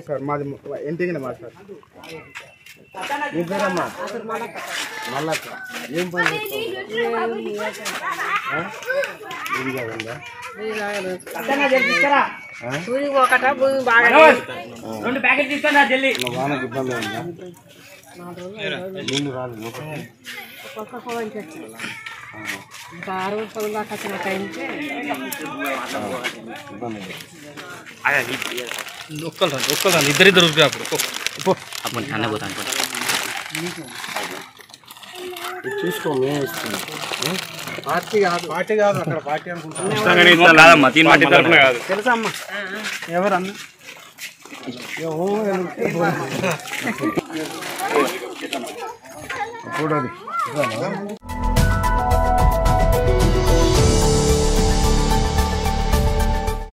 Sir మాది ఇంటికి మా సార్ మీ పేరమ్మా మల్లక్క ఏం పని చేస్తావు? ఆ? ఇది కాదండా ఆ? ఊరికి ఒకట భూమి బాగా రెండు ప్యాకెట్ తీసుకున్నా జల్లి మా వానకి ఇబ్బంది ఉందా నీళ్ళు రాలేదు లోపలికి. ఒక్క పొలం చేస్తాం ఇంకా ఆరు పొలం దాకా వచ్చిన టైంకి ఇబ్బంది ఉంది. ఒక్కరు రండి ఒక్కరు రండి ఇద్దరిద్దరు ఉరికే అప్పుడు పో. అప్పుడు అన్న పోతాను ఇది చూసుకో మేము ఇస్తున్నాం ఆ? పార్టీ కాదు పార్టీ కాదు అక్కడ పార్టీ అనుకుంటా కాదమ్మా తీన్ మాటి తరపున కాదు తెలుసా అమ్మా ఎవరన్నా అప్పుడు అది ఇదేనా?